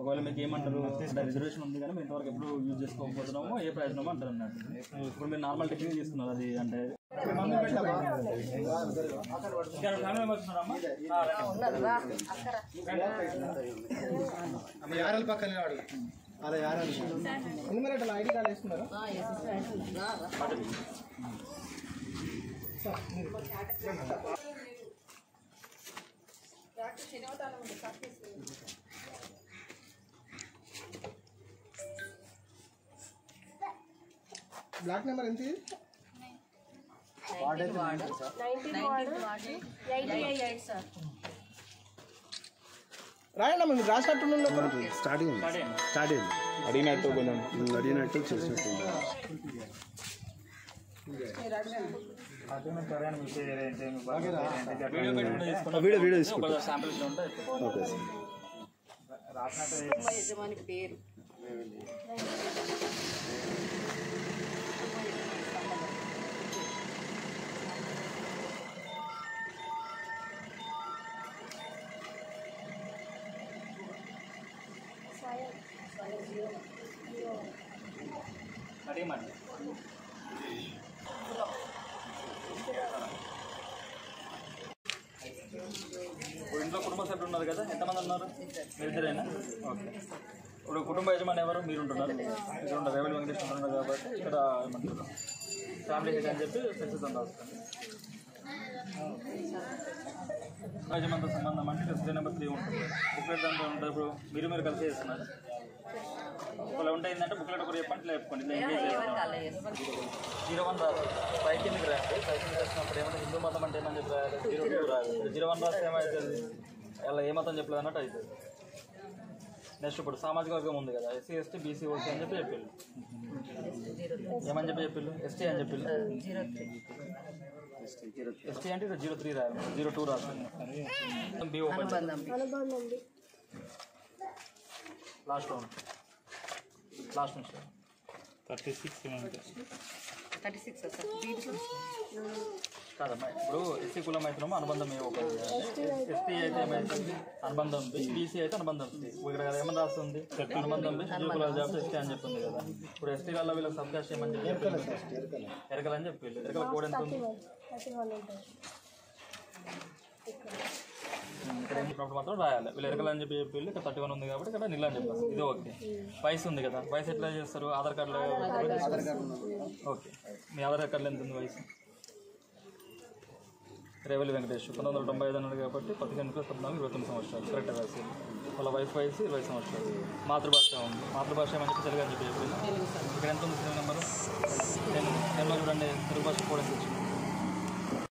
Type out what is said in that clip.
ఒకవేళ మీకు ఏమంటారు అంటే రిజర్వేషన్ ఉంది కానీ మేము ఇంతవరకు ఎప్పుడు యూజ్ చేసుకోకపోతున్నామో ఏ ప్రయోజనమో అంటారు అన్నట్టు ఇప్పుడు మీరు నార్మల్ టిఫిన్ తీసుకున్నారు అది అంటే ఇంకా ఫ్యామిలీ మెంబర్స్ ఉన్నారమ్మా ఆ, రండి. యారల పక్కనే వాడు అదే యారల్ ఎనిమిది ఐడి కార్డు వేసుకున్నారు బ్లాక్ నెంబర్ ఎంత ఇది రాయండి అమ్మ మీరు రాసినట్టు ఒకరు స్టార్టింగ్ స్టార్టింగ్ అడిగినట్టు కొంచెం అడిగినట్టు చేసినట్టు వీడియో పెట్టి కూడా తీసుకున్నాం. వీడియో వీడియో తీసుకుంటా ఒక శాంపిల్ ఇట్లా ఉంటే అయిపోతుంది. ఓకే సార్ యజమాని పేరు అడిగమండి ఇప్పుడు ఇంట్లో కుటుంబ సభ్యులు ఉన్నారు కదా ఎంతమంది ఉన్నారు మీరు ఇద్దరేనా ఓకే ఇప్పుడు కుటుంబ యజమాని ఎవరు మీరు ఉంటున్నారు ఇక్కడ ఉంటారు రేవల్ వెంకటేష్ ఉంటున్నారు కాబట్టి ఇక్కడ ఏమంటారు ఫ్యామిలీ హెడ్ అని చెప్పి ప్రస్తుతం రాస్తుంది యజమానితో సంబంధం అంటే ఇక్కడ నెంబర్ త్రీ ఉంటుంది బుక్లెట్ దాంట్లో ఉంటుంది ఇప్పుడు మీరు మీరు కలిసి చేస్తున్నారు ఒకవేళ ఉంటే ఏంటంటే బుక్లెట్ ఒకరు చెప్పండి ఇట్లా చెప్పుకోండి ఇట్లా ఎంగేజ్ చేస్తాం జీరో వన్ రాదు పైకి కిందకి రాయండి పైకి కిందకి రాసినప్పుడు ఏమంటే హిందూ మతం అంటే ఏమని చెప్పి రాయాలి జీరో టూ రాదు ఇప్పుడు జీరో వన్ రాస్తే ఏమవుతుంది అలా ఏ మతం చెప్పలేదు అన్నట్టు అవుతుంది నెక్స్ట్ ఇప్పుడు సామాజిక వర్గం ఉంది కదా ఎస్సీ ఎస్టీ బీసీ ఓసీ అని చెప్పి చెప్పిళ్ళు ఏమని చెప్పి చెప్పిళ్ళు ఎస్టీ అని చెప్పిళ్ళు ఎస్టీ అంటే జీరో త్రీ రాయాలి జీరో టూ రాదు B open last round last నుంచి thirty six thirty six sir కాదమ్మా ఇప్పుడు ఎస్సీ కులం అయితేనేమో అనుబంధం ఏ ఓపెన్ చేయాలి ఎస్టీ అయితే ఏమైతుంది అనుబంధం బి బీసీ అయితే అనుబంధం సి ఇక్కడ ఏమని రాస్తుంది అనుబంధం బి షెడ్యూల్ కులాల జాబ్ ఎస్టీ అని చెప్తుంది కదా ఇప్పుడు ఎస్టీ వాళ్ళ వీళ్ళకి సబ్కాస్ట్ ఏమని చెప్పి ఎరకలని చెప్పి ఎరకల కోడ్ ఎంత ఉంది ఉమ్, ఇక్కడ ఏం చెప్పినప్పుడు మాత్రం రాయాలి వీళ్ళు ఎరకలు అని చెప్పి చెప్పి ఇక్కడ థర్టీ వన్ ఉంది కాబట్టి ఇక్కడ నిల్ అని చెప్పాలి ఇది ఓకే వయసు ఉంది కదా వయసు ఎట్లా చేస్తారు ఆధార్ కార్డులో ఓకే మీ ఆధార్ కార్డులో ఎంత ఉంది వయసు రేవలి వెంకటేష్ పంతొమ్మిది వందల తొంభై ఐదు అన్నాడు కాబట్టి పదిహేను ప్లస్ పద్నాలుగు ఇరవై తొమ్మిది సంవత్సరాలు కరెక్ట్ రాసి వాళ్ళ వైఫ్ వయసు ఇరవై సంవత్సరాలు మాతృభాష ఉంది మాతృభాష ఏమని చెప్పి తెలుగు అని చెప్పి చెప్పింది ఇక్కడ ఎంత ఉంది నెంబరు టెన్ టెన్లో చూడండి తెలుగు భాష కూడా వచ్చింది